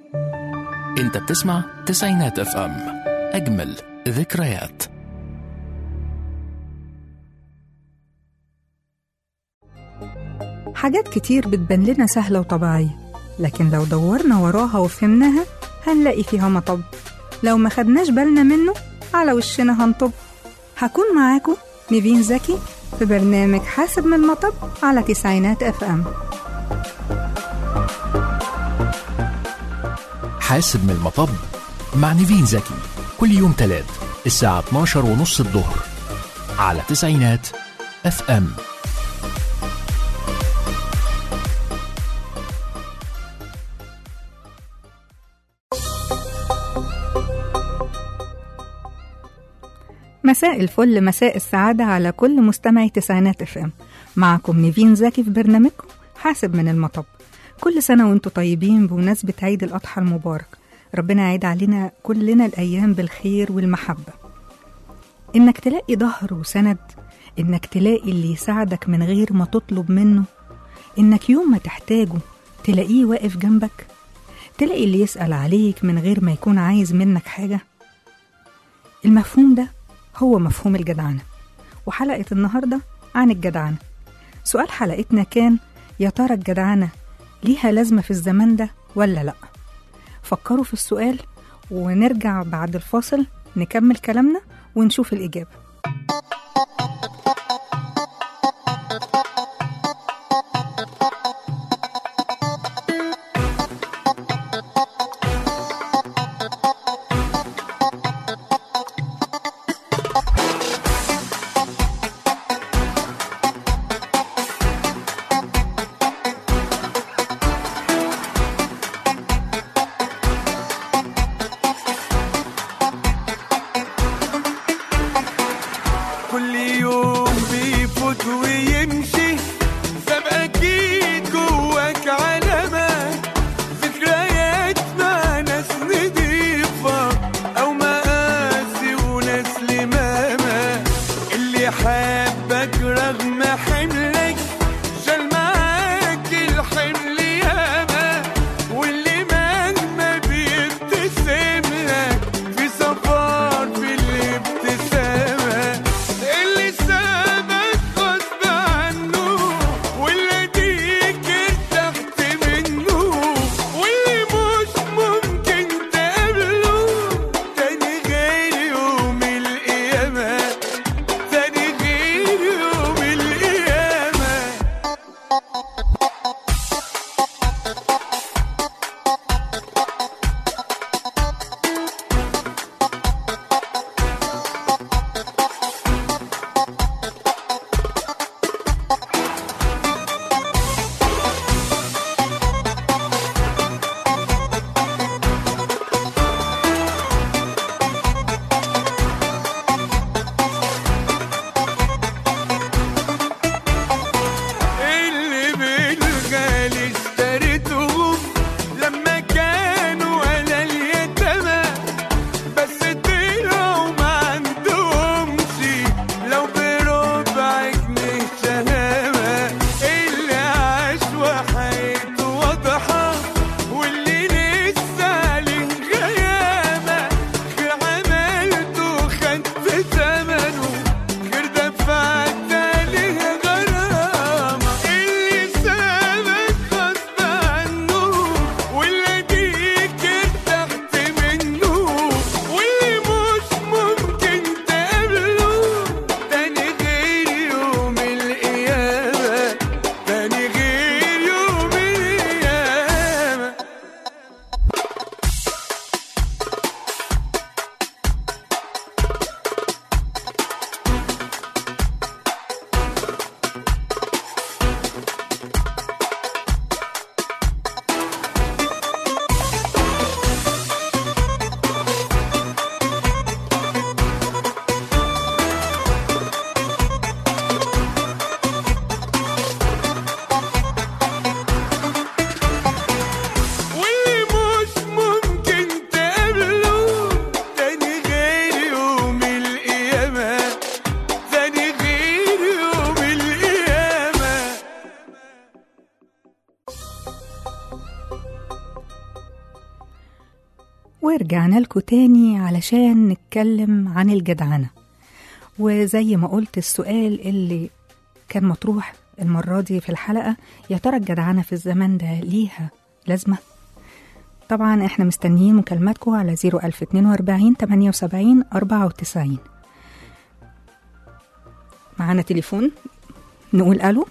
انت بتسمع تسعينات اف ام اجمل ذكريات حاجات كتير بتبان لنا سهلة وطبيعية لكن لو دورنا وراها وفهمناها هنلاقي فيها مطب لو ما خدناش بالنا منه على وشنا هنطب هكون معاكم نيفين زكي في برنامج حاسب من المطب على تسعينات اف ام حاسب من المطب مع نيفين زكي كل يوم تلات الساعة 12 ونص الظهر على تسعينات اف ام مساء الفل مساء السعادة على كل مستمعي تسعينات اف ام معكم نيفين زكي في برنامجكم حاسب من المطب كل سنة وانتم طيبين بمناسبة عيد الأضحى المبارك ربنا يعيد علينا كلنا الأيام بالخير والمحبة إنك تلاقي ظهر وسند إنك تلاقي اللي يساعدك من غير ما تطلب منه إنك يوم ما تحتاجه تلاقيه واقف جنبك تلاقي اللي يسأل عليك من غير ما يكون عايز منك حاجة المفهوم ده هو مفهوم الجدعنة وحلقة النهاردة عن الجدعنة سؤال حلقتنا كان يا ترى الجدعنة ليها لازمة في الزمان ده ولا لأ فكروا في السؤال ونرجع بعد الفاصل نكمل كلامنا ونشوف الإجابة ورجعنا لكم تاني علشان نتكلم عن الجدعنة وزي ما قلت السؤال اللي كان مطروح المرة دي في الحلقة يا ترى الجدعنة في الزمن ده ليها لازمة؟ طبعا احنا مستنيين مكالماتكم على 01042 78 94 معانا تليفون نقول الو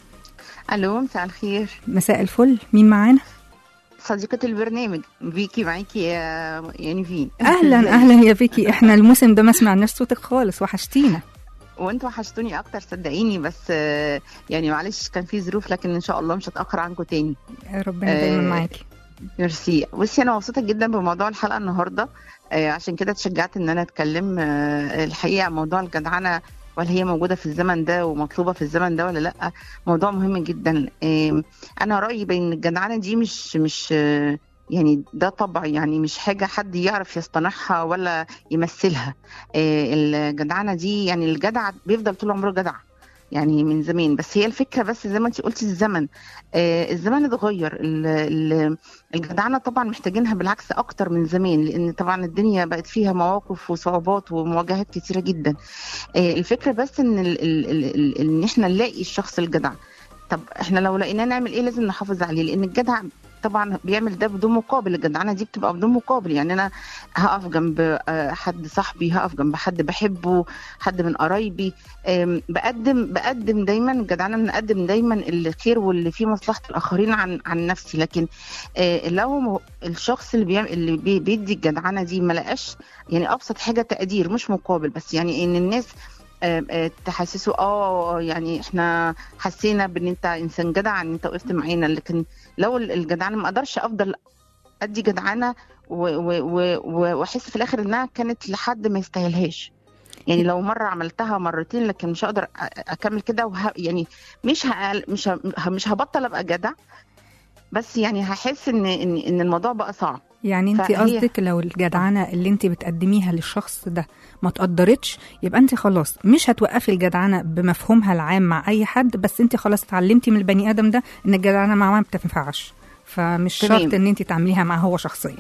الو مساء الخير مساء الفل مين معانا صديقة البرنامج فيكي معاكي يا يا نيفين اهلا اهلا يا فيكي احنا الموسم ده ما سمعناش صوتك خالص وحشتينا وانتوا وحشتوني اكتر صدقيني بس آه، يعني معلش كان في ظروف لكن ان شاء الله مش هتاخر عنكم تاني ربنا دايما آه، معاكي ميرسي بصي انا مبسوطه جدا بموضوع الحلقه النهارده آه، عشان كده اتشجعت ان انا اتكلم آه، الحقيقه موضوع الجدعنه وهل هي موجوده في الزمن ده ومطلوبه في الزمن ده ولا لا موضوع مهم جدا آه، انا رايي بان الجدعنه دي مش مش آه، يعني ده طبع يعني مش حاجه حد يعرف يصطنعها ولا يمثلها آه، الجدعنه دي يعني الجدع بيفضل طول عمره جدع يعني من زمان بس هي الفكره بس زي ما انت قلتي الزمن آه، الزمن اتغير ال- ال- الجدعنه طبعا محتاجينها بالعكس اكتر من زمان لان طبعا الدنيا بقت فيها مواقف وصعوبات ومواجهات كتيره جدا آه، الفكره بس ان ال ال ال ال ان احنا نلاقي الشخص الجدع طب احنا لو لقيناه نعمل ايه لازم نحافظ عليه لان الجدع طبعا بيعمل ده بدون مقابل الجدعنه دي بتبقى بدون مقابل يعني انا هقف جنب آه، حد صاحبي هقف جنب حد بحبه حد من قرايبي آم، بقدم بقدم دايما الجدعنه بنقدم دايما الخير واللي فيه مصلحه الاخرين عن عن نفسي لكن آه، لو م- الشخص اللي بيعمل اللي بي- بيدي الجدعنه دي ما لقاش يعني ابسط حاجه تقدير مش مقابل بس يعني ان الناس آه، آه، تحسسه اه يعني احنا حسينا بان انت انسان جدع ان انت وقفت معانا لكن لو ال- الجدعنه ما اقدرش افضل ادي جدعنه و- و- و- و- واحس في الاخر انها كانت لحد ما يستاهلهاش يعني لو مره عملتها مرتين لكن مش هقدر أ- اكمل كده وه... يعني مش ه... مش ه... مش هبطل ابقى جدع بس يعني هحس ان ان ان الموضوع بقى صعب يعني انت فهي- قصدك لو الجدعنه اللي انت بتقدميها للشخص ده ما تقدرتش يبقى انت خلاص مش هتوقفي الجدعنه بمفهومها العام مع اي حد بس انت خلاص اتعلمتي من البني ادم ده ان الجدعنه معاه ما بتنفعش فمش تمام. شرط ان انت تعمليها معاه هو شخصيا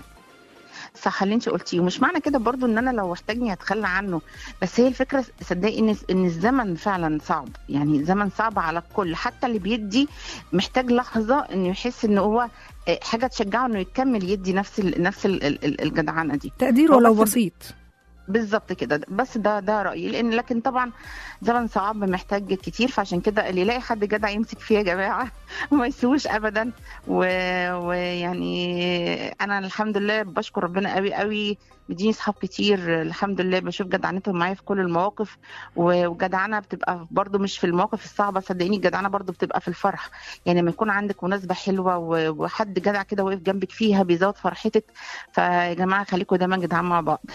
صح اللي انت قلتيه ومش معنى كده برضو ان انا لو احتاجني هتخلى عنه بس هي الفكره صدقي ان ان الزمن فعلا صعب يعني زمن صعب على الكل حتى اللي بيدي محتاج لحظه انه يحس ان هو اه، حاجه تشجعه انه يكمل يدي نفس ال نفس ال ال الجدعنه دي تقدير هو ولو بس- بسيط بالظبط كده بس ده ده رايي لان لكن طبعا زمن صعب محتاج كتير فعشان كده اللي يلاقي حد جدع يمسك فيه يا جماعه وما يسووش ابدا و- ويعني انا الحمد لله بشكر ربنا قوي قوي مديني صحاب كتير الحمد لله بشوف جدعنتهم معايا في كل المواقف و- وجدعنه بتبقى برضو مش في المواقف الصعبه صدقيني الجدعنه برضو بتبقى في الفرح يعني لما يكون عندك مناسبه حلوه و- وحد جدع كده واقف جنبك فيها بيزود فرحتك فيا جماعه خليكم دايما جدعان مع بعض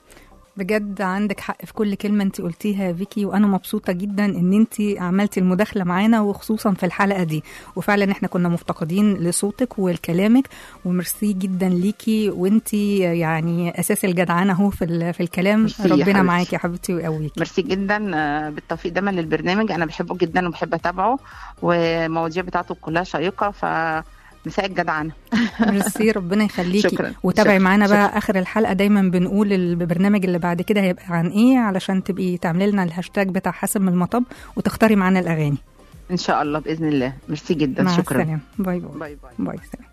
بجد عندك حق في كل كلمة انت قلتيها يا فيكي وانا مبسوطة جدا ان انت عملتي المداخلة معانا وخصوصا في الحلقة دي وفعلا احنا كنا مفتقدين لصوتك ولكلامك وميرسي جدا ليكي وانت يعني اساس الجدعانة اهو في, ال- في الكلام ميرسي يا ربنا حبيبتي. معاكي يا حبيبتي ويقويكي ميرسي جدا آه، بالتوفيق دايما للبرنامج انا بحبه جدا وبحب اتابعه والمواضيع بتاعته كلها شيقه فمساء الجدعنه ميرسي ربنا يخليكي شكراً. وتابعي شكراً. معانا بقى شكراً. اخر الحلقة دايما بنقول البرنامج اللي بعد كده هيبقى عن ايه علشان تبقي تعملي لنا الهاشتاج بتاع حسب من المطب وتختاري معانا الاغاني ان شاء الله باذن الله ميرسي جدا مع شكرا السلامة باي باي باي باي باي سلام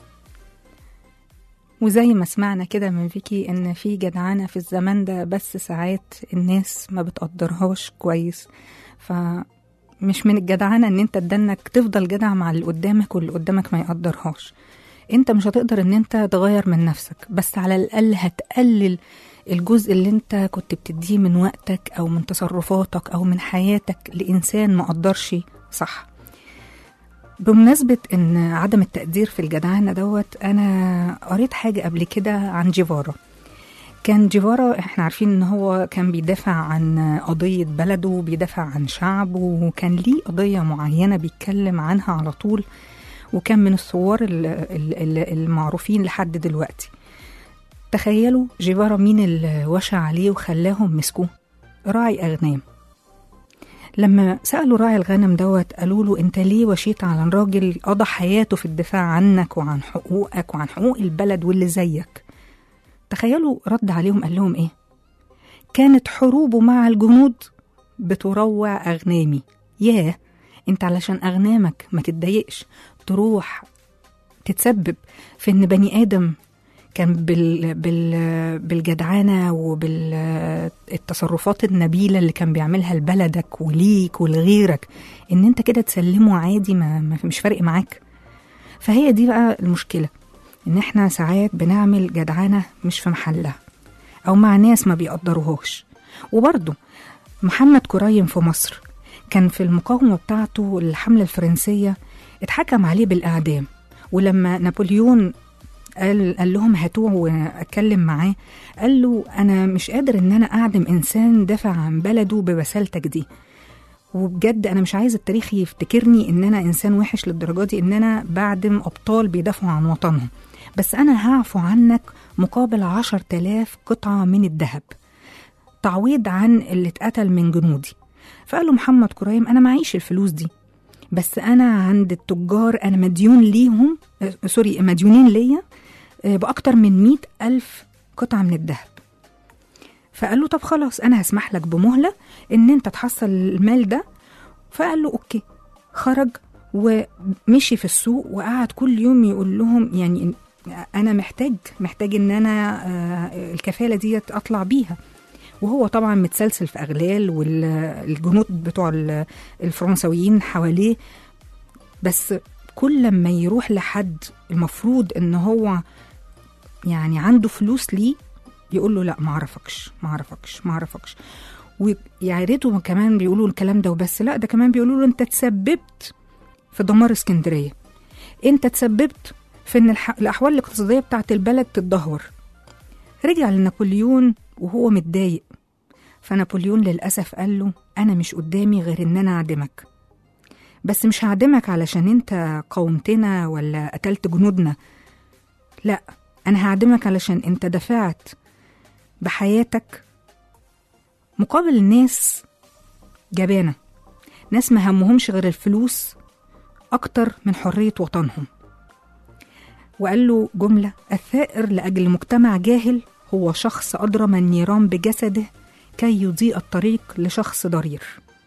وزي ما سمعنا كده من فيكي ان في جدعانة في الزمان ده بس ساعات الناس ما بتقدرهاش كويس فمش من الجدعانة ان انت تدنك تفضل جدع مع اللي قدامك واللي قدامك ما يقدرهاش انت مش هتقدر ان انت تغير من نفسك بس على الاقل هتقلل الجزء اللي انت كنت بتديه من وقتك او من تصرفاتك او من حياتك لانسان ما قدرش صح بمناسبة إن عدم التقدير في الجدعنة دوت أنا قريت حاجة قبل كده عن جيفارا كان جيفارا احنا عارفين ان هو كان بيدافع عن قضية بلده وبيدافع عن شعبه وكان ليه قضية معينة بيتكلم عنها على طول وكان من الثوار ال- ال- ال- المعروفين لحد دلوقتي تخيلوا جيفارا مين اللي وشى عليه وخلاهم مسكوه راعي أغنام لما سألوا راعي الغنم دوت قالوا له انت ليه وشيت على راجل قضى حياته في الدفاع عنك وعن حقوقك وعن حقوق البلد واللي زيك تخيلوا رد عليهم قال لهم ايه كانت حروبه مع الجنود بتروع اغنامي ياه انت علشان اغنامك ما تتضايقش تروح تتسبب في ان بني ادم كان بال بال بالجدعنه وبالتصرفات النبيله اللي كان بيعملها لبلدك وليك ولغيرك ان انت كده تسلمه عادي ما ما- مش فارق معاك فهي دي بقى المشكله ان احنا ساعات بنعمل جدعنه مش في محلها او مع ناس ما بيقدروهاش وبرضه محمد كريم في مصر كان في المقاومه بتاعته الحمله الفرنسيه اتحكم عليه بالاعدام ولما نابليون قال, قال لهم هاتوه واتكلم معاه قال له انا مش قادر ان انا اعدم انسان دافع عن بلده ببسالتك دي وبجد انا مش عايز التاريخ يفتكرني ان انا انسان وحش للدرجه دي ان انا بعدم ابطال بيدافعوا عن وطنهم بس انا هعفو عنك مقابل عشر تلاف قطعه من الذهب تعويض عن اللي اتقتل من جنودي فقال له محمد كريم انا معيش الفلوس دي بس انا عند التجار انا مديون ليهم آه، سوري مديونين ليا آه، باكتر من مئة الف قطعه من الذهب فقال له طب خلاص انا هسمح لك بمهله ان انت تحصل المال ده فقال له اوكي خرج ومشي في السوق وقعد كل يوم يقول لهم يعني انا محتاج محتاج ان انا آه، الكفاله دي اطلع بيها وهو طبعا متسلسل في اغلال والجنود بتوع ال- الفرنسويين حواليه بس كل لما يروح لحد المفروض ان هو يعني عنده فلوس ليه يقول له لا ما اعرفكش ما اعرفكش ما اعرفكش ويا ريته كمان بيقولوا الكلام ده وبس لا ده كمان بيقولوا له انت تسببت في دمار اسكندريه انت تسببت في ان الح- الاحوال الاقتصاديه بتاعت البلد تتدهور رجع لنابليون وهو متضايق فنابليون للأسف قال له أنا مش قدامي غير إن أنا أعدمك بس مش هعدمك علشان أنت قاومتنا ولا قتلت جنودنا لا أنا هعدمك علشان أنت دفعت بحياتك مقابل الناس جبانة ناس ما همهمش غير الفلوس أكتر من حرية وطنهم وقال له جملة الثائر لأجل مجتمع جاهل هو شخص أضرم النيران بجسده كي يضيء الطريق لشخص ضرير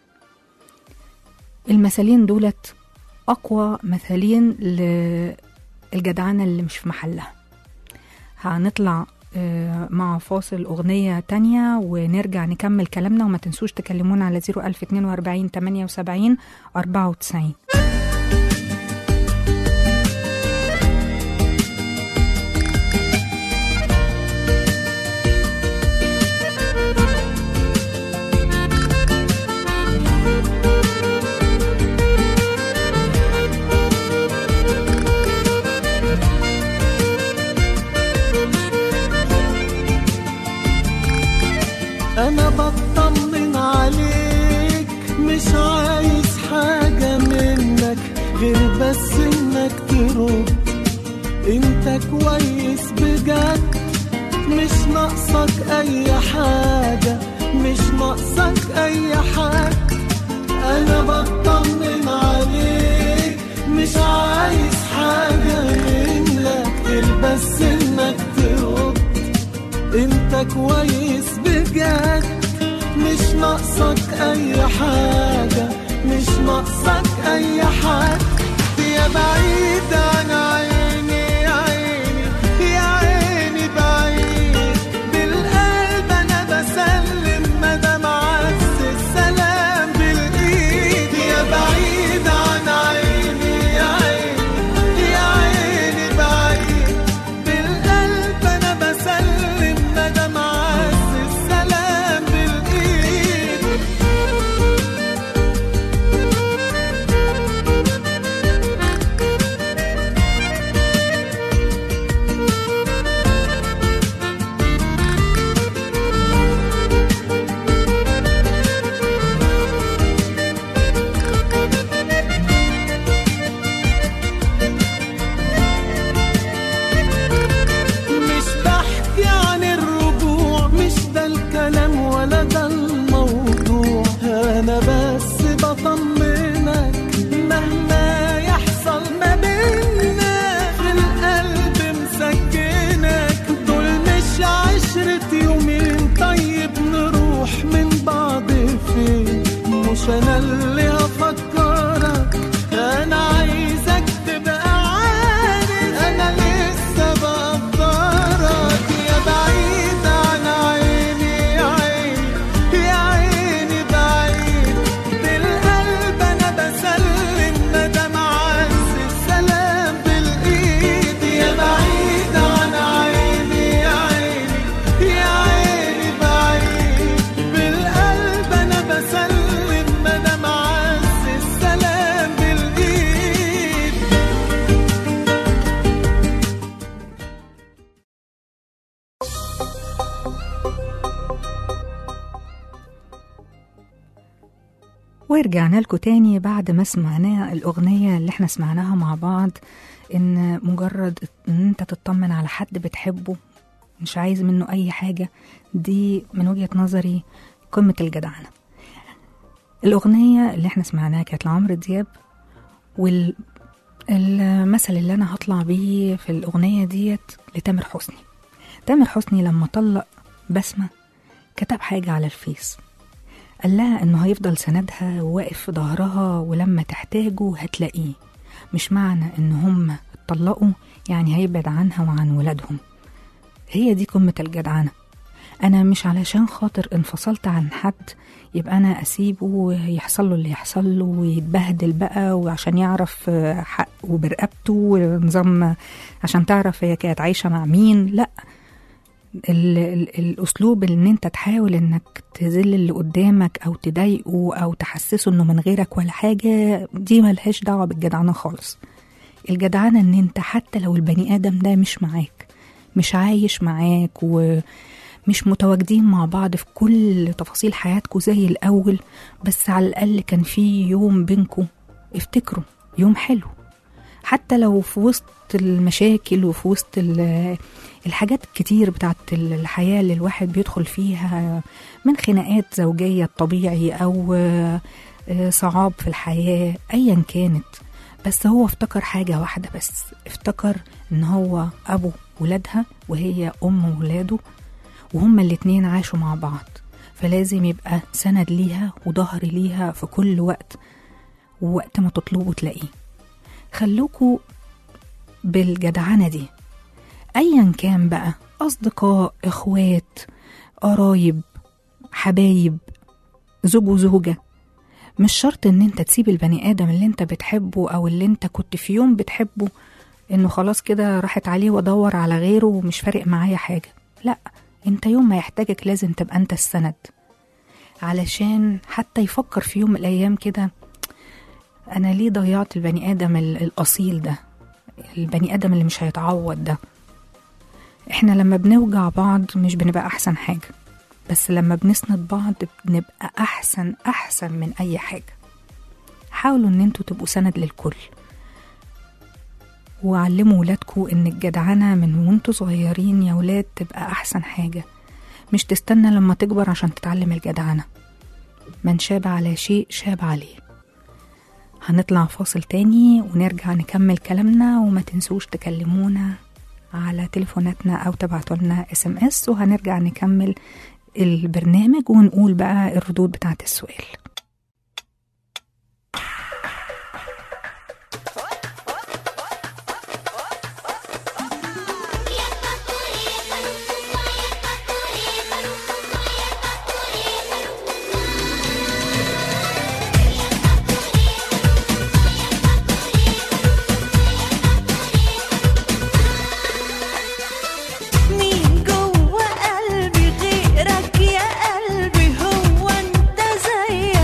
المثالين دولت أقوى مثالين للجدعنة اللي مش في محلها هنطلع آه، مع فاصل أغنية تانية ونرجع نكمل كلامنا وما تنسوش تكلمونا على 01042 78 94 انا بطمن عليك مش عايز حاجة منك غير بس انك ترد انت كويس بجد مش ناقصك اي حاجة مش ناقصك اي حاجة انا بطمن عليك مش عايز حاجة منك غير بس انك ترد انت كويس بجد مش ناقصك اي حاجة مش ناقصك اي حاجة يا بعيد عن عيني يا عيني يا عيني بعيد بالقلب انا بسلم مدام عكس السلام بالايد يا بعيد عن عيني يا عيني يا عيني بعيد بالقلب انا بسلم مدام عكس السلام بالايد ورجعنا لكم تاني بعد ما سمعنا الأغنية اللي احنا سمعناها مع بعض إن مجرد إن أنت تطمن على حد بتحبه مش عايز منه أي حاجة دي من وجهة نظري قمة الجدعنة الأغنية اللي احنا سمعناها كانت لعمرو دياب والمثل اللي أنا هطلع بيه في الأغنية ديت لتامر حسني تامر حسني لما طلق بسمة كتب حاجة على الفيس قال لها انه هيفضل سندها وواقف في ظهرها ولما تحتاجه هتلاقيه مش معنى ان هم اتطلقوا يعني هيبعد عنها وعن ولادهم هي دي قمة الجدعنة أنا مش علشان خاطر انفصلت عن حد يبقى أنا أسيبه ويحصل له اللي يحصل له ويتبهدل بقى وعشان يعرف حقه برقبته ونظام عشان تعرف هي كانت عايشة مع مين لأ ال ال الاسلوب ان انت تحاول انك تذل اللي قدامك او تضايقه او تحسسه انه من غيرك ولا حاجه دي ملهاش دعوه بالجدعنه خالص الجدعنه ان انت حتى لو البني ادم ده مش معاك مش عايش معاك ومش متواجدين مع بعض في كل تفاصيل حياتكم زي الاول بس على الاقل كان في يوم بينكم افتكروا يوم حلو حتى لو في وسط المشاكل وفي وسط الحاجات الكتير بتاعت الحياة اللي الواحد بيدخل فيها من خناقات زوجية الطبيعي أو صعاب في الحياة أيا كانت بس هو افتكر حاجة واحدة بس افتكر ان هو أبو ولادها وهي أم ولاده وهما الاتنين عاشوا مع بعض فلازم يبقى سند ليها وظهر ليها في كل وقت ووقت ما تطلبوا تلاقيه خلوكوا بالجدعنة دي أيا كان بقى أصدقاء إخوات قرايب حبايب زوج وزوجة مش شرط إن أنت تسيب البني آدم اللي أنت بتحبه أو اللي أنت كنت في يوم بتحبه إنه خلاص كده راحت عليه وأدور على غيره ومش فارق معايا حاجة لأ أنت يوم ما يحتاجك لازم تبقى أنت السند علشان حتى يفكر في يوم من الأيام كده أنا ليه ضيعت البني آدم الأصيل ده البني آدم اللي مش هيتعوض ده احنا لما بنوجع بعض مش بنبقى احسن حاجة بس لما بنسند بعض بنبقى احسن احسن من اي حاجة حاولوا ان انتوا تبقوا سند للكل وعلموا ولادكم ان الجدعنة من وانتوا صغيرين يا ولاد تبقى احسن حاجة مش تستنى لما تكبر عشان تتعلم الجدعنة من شاب على شيء شاب عليه هنطلع فاصل تاني ونرجع نكمل كلامنا وما تنسوش تكلمونا على تليفوناتنا او تبعتوا لنا اس ام اس وهنرجع نكمل البرنامج ونقول بقى الردود بتاعت السؤال مين جوه قلبي غيرك يا قلبي هو انت زي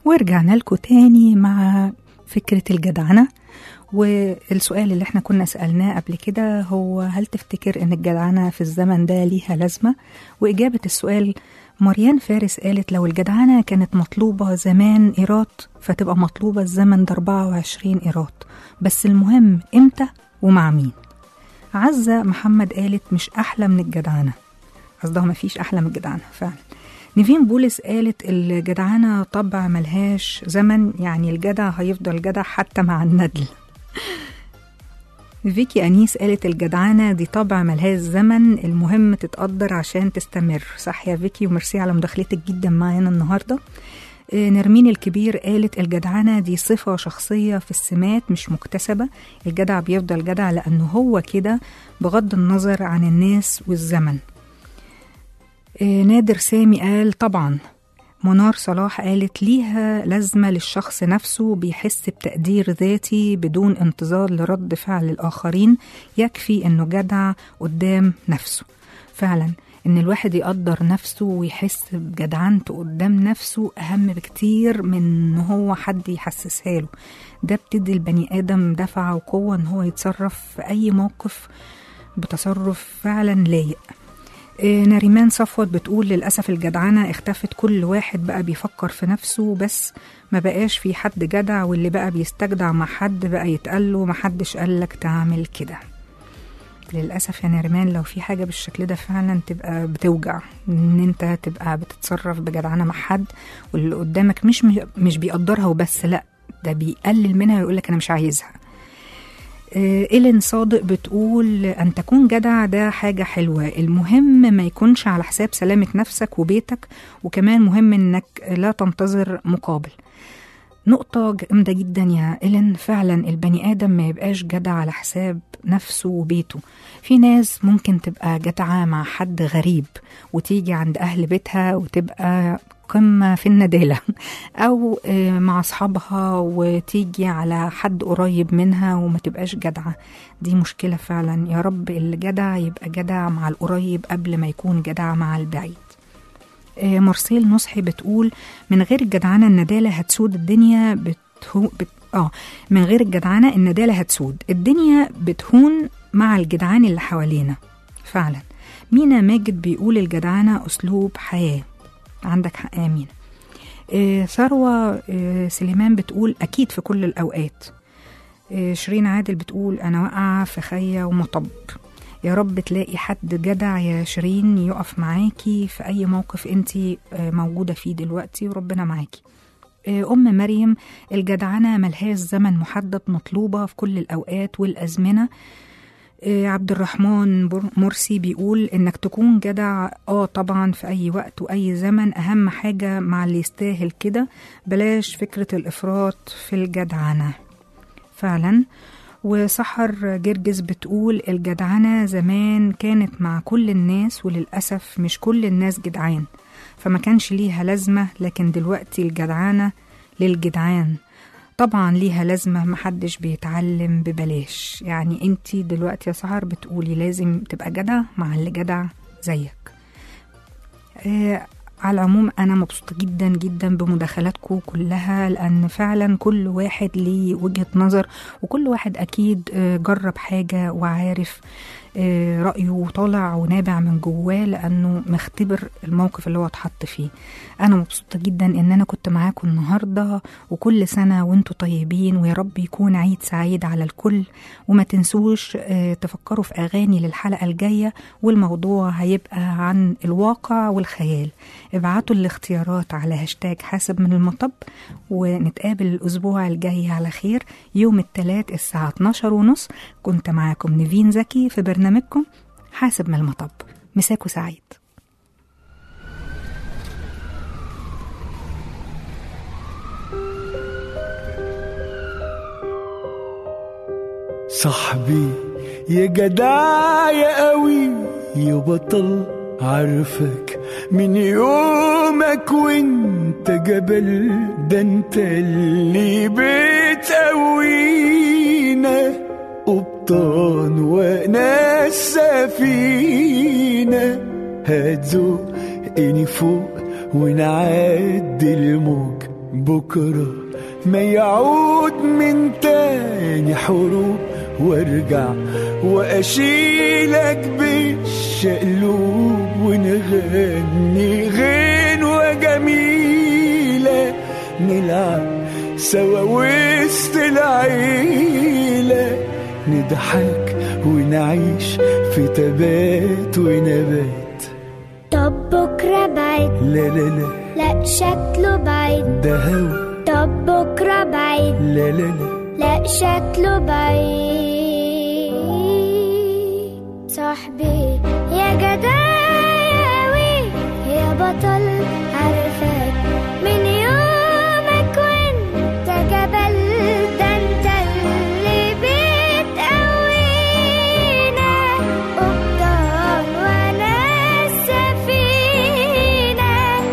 ورجعنا لكم تاني مع فكرة الجدعنة والسؤال اللي احنا كنا سألناه قبل كده هو هل تفتكر ان الجدعنة في الزمن ده ليها لازمة وإجابة السؤال مريان فارس قالت لو الجدعنة كانت مطلوبة زمان إيرات فتبقى مطلوبة الزمن ده 24 إيرات بس المهم إمتى ومع مين عزة محمد قالت مش أحلى من الجدعنة قصدها مفيش أحلى من الجدعنة فعلا نيفين بولس قالت الجدعنة طبع ملهاش زمن يعني الجدع هيفضل جدع حتى مع الندل فيكي أنيس قالت الجدعنة دي طبع ملهاش زمن المهم تتقدر عشان تستمر صح يا فيكي وميرسي على مداخلتك جدا معانا النهاردة آه، نرمين الكبير قالت الجدعنة دي صفة شخصية في السمات مش مكتسبة الجدع بيفضل جدع لأنه هو كده بغض النظر عن الناس والزمن آه، نادر سامي قال طبعا منار صلاح قالت ليها لازمة للشخص نفسه بيحس بتقدير ذاتي بدون انتظار لرد فعل الآخرين يكفي إنه جدع قدام نفسه فعلا إن الواحد يقدر نفسه ويحس بجدعنته قدام نفسه أهم بكتير من إن هو حد يحسسها له ده بتدي البني آدم دفعة وقوة إن هو يتصرف في أي موقف بتصرف فعلا لايق إيه، نريمان صفوت بتقول للأسف الجدعنة اختفت كل واحد بقى بيفكر في نفسه بس ما بقاش في حد جدع واللي بقى بيستجدع مع حد بقى يتقاله ما حدش قالك تعمل كده للأسف يا نريمان لو في حاجة بالشكل ده فعلا تبقى بتوجع ان انت تبقى بتتصرف بجدعنة مع حد واللي قدامك مش مش بيقدرها وبس لا ده بيقلل منها ويقولك انا مش عايزها آه، إيلين صادق بتقول أن تكون جدع ده حاجة حلوة المهم ما يكونش على حساب سلامة نفسك وبيتك وكمان مهم أنك لا تنتظر مقابل نقطة جامدة جدا يا إيلين فعلا البني آدم ما يبقاش جدع على حساب نفسه وبيته في ناس ممكن تبقى جدعة مع حد غريب وتيجي عند أهل بيتها وتبقى قمة في الندالة أو آه، مع أصحابها وتيجي على حد قريب منها وما تبقاش جدعة دي مشكلة فعلا يا رب اللي جدع يبقى جدع مع القريب قبل ما يكون جدع مع البعيد آه، مارسيل نصحي بتقول من غير الجدعنة الندالة هتسود الدنيا بتهو بت... اه من غير الجدعنة الندالة هتسود الدنيا بتهون مع الجدعان اللي حوالينا فعلا مينا ماجد بيقول الجدعنة أسلوب حياة عندك حق يا مينا آه، ثروة آه، سليمان بتقول أكيد في كل الأوقات آه، شيرين عادل بتقول أنا واقعة في خية ومطب يا رب تلاقي حد جدع يا شيرين يقف معاكي في أي موقف انت موجودة فيه دلوقتي وربنا معاكي آه، أم مريم الجدعنة ملهاش زمن محدد مطلوبة في كل الأوقات والأزمنة آه، عبد الرحمن بر- مرسي بيقول انك تكون جدع اه طبعا في اي وقت واي زمن اهم حاجة مع اللي يستاهل كده بلاش فكرة الافراط في الجدعنة فعلا وسحر جرجس بتقول الجدعنة زمان كانت مع كل الناس وللأسف مش كل الناس جدعان فما كانش ليها لازمة لكن دلوقتي الجدعانة للجدعان طبعا ليها لازمة محدش بيتعلم ببلاش يعني انتي دلوقتي يا سحر بتقولي لازم تبقى جدع مع اللي جدع زيك آه على العموم أنا مبسوطة جدا جدا بمداخلاتكم كلها لأن فعلا كل واحد ليه وجهة نظر وكل واحد أكيد آه، جرب حاجة وعارف آه، رأيه وطالع ونابع من جواه لأنه مختبر الموقف اللي هو اتحط فيه أنا مبسوطة جدا إن أنا كنت معاكم النهاردة وكل سنة وانتوا طيبين ويا رب يكون عيد سعيد على الكل وما تنسوش آه، تفكروا في أغاني للحلقة الجاية والموضوع هيبقى عن الواقع والخيال ابعتوا الاختيارات على هاشتاج حاسب من المطب ونتقابل الأسبوع الجاي على خير يوم الثلاث الساعة 12 ونص كنت معاكم نيفين زكي في برنامجكم حاسب من المطب مساكو سعيد صاحبي يا جدع يا قوي يا بطل عارفك من يومك وانت جبل ده انت اللي بتقوينا قبطان وانا السفينة هتزقني فوق ونعدي الموج بكرة ما يعود من تاني حروب وارجع واشيلك بالشقلوب ونغني غنوة جميلة نلعب سوا وسط العيلة نضحك ونعيش في تبات ونبات طب بكرة بعيد لا لا لا لا شكله بعيد ده هوا طب بكرة بعيد لا لا لا لا شكله بعيد صاحبي يا جداوي يا بطل عارفك من يومك وانت جبل ده انت اللي بتقوينا قبطان وانا السفينة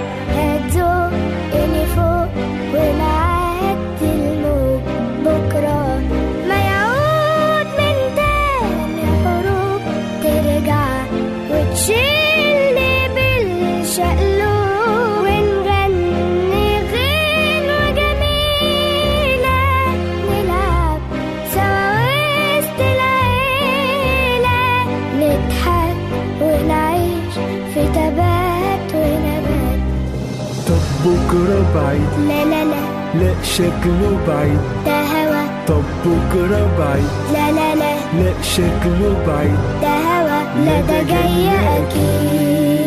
هتزقني فوق ونعدي الموج بكرة ما يعود من تاني حروب ترجع وتشيلني بالشقلوب ونغني غنوة جميلة نلعب سوا وسط العيلة نضحك ونعيش في تبات ونبات طب بكرة بعيد لا لا لا لا شكله بعيد ده هوا طب بكرة بعيد لا لا لا لا شكله بعيد ده هوا لا ده جاي أكيد